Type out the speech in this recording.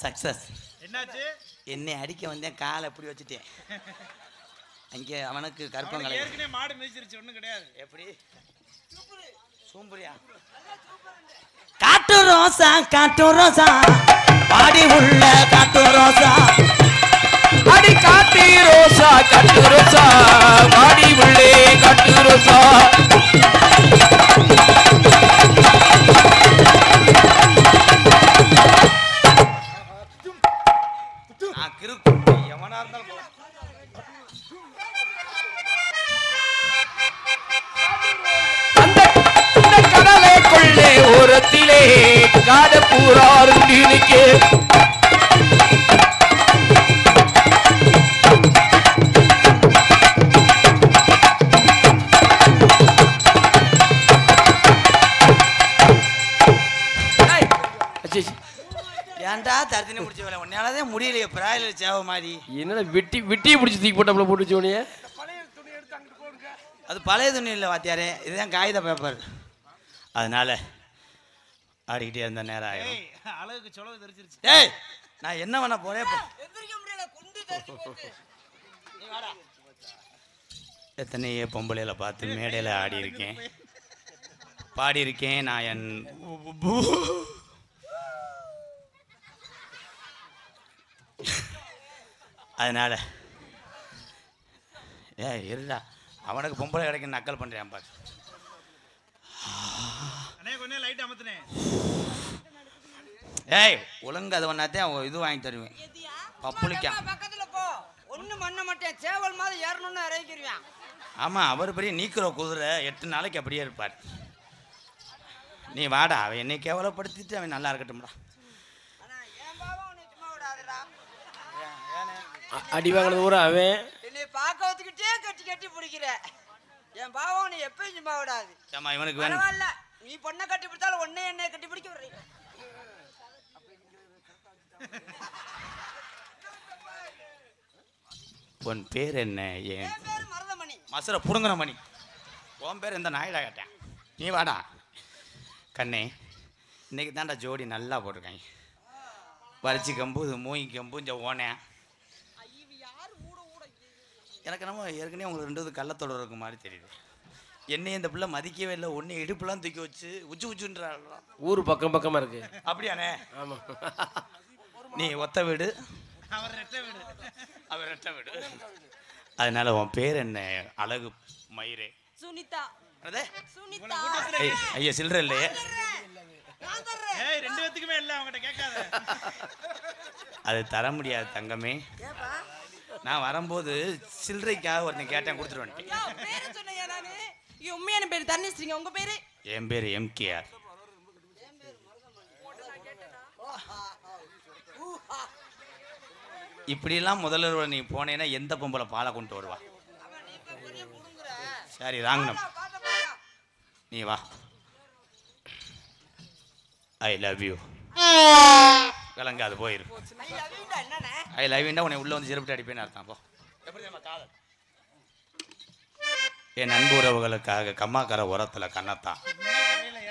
Success என்னாச்சு என்னை அடிக்க வந்தேன் காலை எப்படி வச்சுட்டேன் அங்கே அவனுக்கு அவனுக்கு கற்பங்களை ஏற்கனவே மாடு மிதிச்சிருச்சு ஒண்ணும் கிடையாது எப்படி சூம்புரியா காட்டு ரோசா காட்டு ரோசா பாடி உள்ள காட்டு ரோசா அடி காட்டு ரோசா கட்டு ரோசா வாடி உள்ளே கட்டு ரோசா நான் கிறுக்கு எவனா இருந்தாலும் போ. அந்த இந்த கடலை கொள்ளே ஓரத்திலே காத பூராருண்டி நிற்கே ஏய், அச்சே, அச்சே. ஏன்டா தர்த்தினி முடிச்ச வேலை உன்னாலதான் முடியலையே பிராயில சேவ மாதிரி என்னடா வெட்டி வெட்டியை பிடிச்சி தூக்கி போட்டாப்புல போட்டு வச்சோனிய அது பழைய துணி இல்லை வாத்தியாரே இதுதான் காகித பேப்பர் அதனால ஆடிக்கிட்டே இருந்த நேரம் ஆயிடும் ஏய் அழகுக்கு சொலவு தெரிச்சிருச்சு ஏய் நான் என்ன பண்ண போறேன் இப்போ? எத்தனையோ பொம்பளையில பார்த்து மேடையில் ஆடி இருக்கேன் பாடியிருக்கேன் நான் என் அதனால ஏ இருடா அவனுக்கு பொம்பளை கிடைக்கும் நக்கல் பண்ணுறேன் பாரு அண்ணே கொஞ்சம் லைட் அமத்துனே ஏய் ஒழுங்கு அது ஒன்றாத்தே இது வாங்கி தருவேன் பப்புளிக்கா பக்கத்துல போ ஒண்ணு பண்ண மாட்டேன் சேவல் மாதிரி ஏறணும்னு இறங்கிருவேன் ஆமாம் அவர் பெரிய நீக்கிற குதிரை எட்டு நாளைக்கு அப்படியே இருப்பார் நீ வாடா அவன் என்னை கேவலப்படுத்திட்டு அவன் நல்லா இருக்கட்டும்டா ஆனா என் பாவம் உன்னை சும்மா விடாதுடா அடி வாங்கினது பூரா அவன் என்னை பார்க்க வச்சுக்கிட்டே கட்டி கட்டி பிடிக்கிற என் பாவம் உன்னை எப்பயும் சும்மா விடாது ஏம்மா இவனுக்கு வேணும் பரவாயில்ல நீ பொண்ணை கட்டி பிடிச்சாலும் உன்னை என்னை கட்டி பிடிக்க விடுறீங்க உன் பேர் என்ன ஏன் என் பேரு மருதமணி மசுரை புடுங்குற மணி உன் பேர் இந்த நாயிடா கேட்டேன் நீ வாடா கண்ணே இன்னைக்கு தான்டா ஜோடி நல்லா போட்டிருக்காங்க வரிச்சி கம்பு இது மூங்கி கம்பு இந்த ஓனேன் எனக்கு நம்ம ஏற்கனவே உங்களுக்கு ரெண்டு இது கள்ளத்தோட இருக்க மாதிரி தெரியுது என்னையும் இந்த பிள்ளை மதிக்கவே இல்லை ஒன்று இடுப்புலாம் தூக்கி வச்சு உச்சு உச்சுன்றாள் ஊர் பக்கம் பக்கமா இருக்கு அப்படியாண்ணே ஆமா நீ ஒத்த வீடு அவர் ரெட்டை வீடு அவர் ரெட்ட வீடு அதனால உன் பேர் என்ன அழகு மயிரே சுனிதா அதே சுனிதா ஐய், ஐயா சில்லற இல்லையே நான் தர்றேன் ஏய் ரெண்டு பேத்துக்குமே இல்ல அவங்ககிட்ட கேட்காத அது தர முடியாது தங்கமே ஏப்பா நான் வரும்போது சில்லறைக்காக ஒருத்தன் கேட்டேன் கொடுத்துட்டு வந்துட்டேன் யோ, பேரு சொன்னையா நானு இங்க உண்மையான பேரு தன்னிஸ்ரீங்க உங்க பேரு என் பேர் எம்கேஆர் இப்படியெல்லாம் முதல்ல நீ போனேன்னா எந்த பொம்பளை பாலை கொண்டு வருவா அவன் நீ இப்ப பெரிய புடுங்குற சரி ராங்கனம் பாத்த பாத்தா நீ வா ஐ லவ் யூ கலங்காது போயிரு ஐயா வீண்டா என்னண்ணே ஐ லவ் யூண்டா உன்னை உள்ள வந்து சிறப்பிட்டு அடிப்பேன்னு அர்த்தம் போ என் அன்பு உறவுகளுக்காக கம்மாக்கரை உரத்துல கண்ணத்தான்